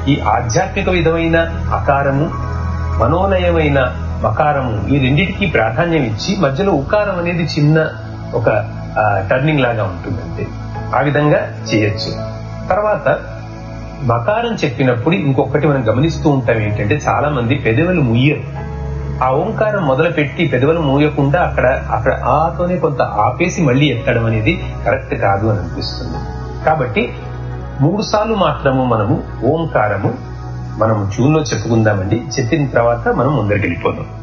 ఈ ఆధ్యాత్మిక విధమైన అకారము మనోలయమైన మకారము ఈ రెండింటికి ప్రాధాన్యం ఇచ్చి మధ్యలో ఉకారం అనేది చిన్న ఒక టర్నింగ్ లాగా ఉంటుందంటే ఆ విధంగా చేయొచ్చు తర్వాత మకారం చెప్పినప్పుడు ఇంకొకటి మనం గమనిస్తూ ఉంటాం ఏంటంటే చాలా మంది పెదవులు ముయ్యరు ఆ ఓంకారం మొదలు పెట్టి పెదవులు మూయకుండా అక్కడ అక్కడ ఆతోనే కొంత ఆపేసి మళ్ళీ ఎత్తడం అనేది కరెక్ట్ కాదు అని అనిపిస్తుంది కాబట్టి మూడు సార్లు మాత్రము మనము ఓంకారము మనం జూన్ లో చెప్పుకుందామండి చెప్పిన తర్వాత మనం ముందరికి వెళ్ళిపోదాం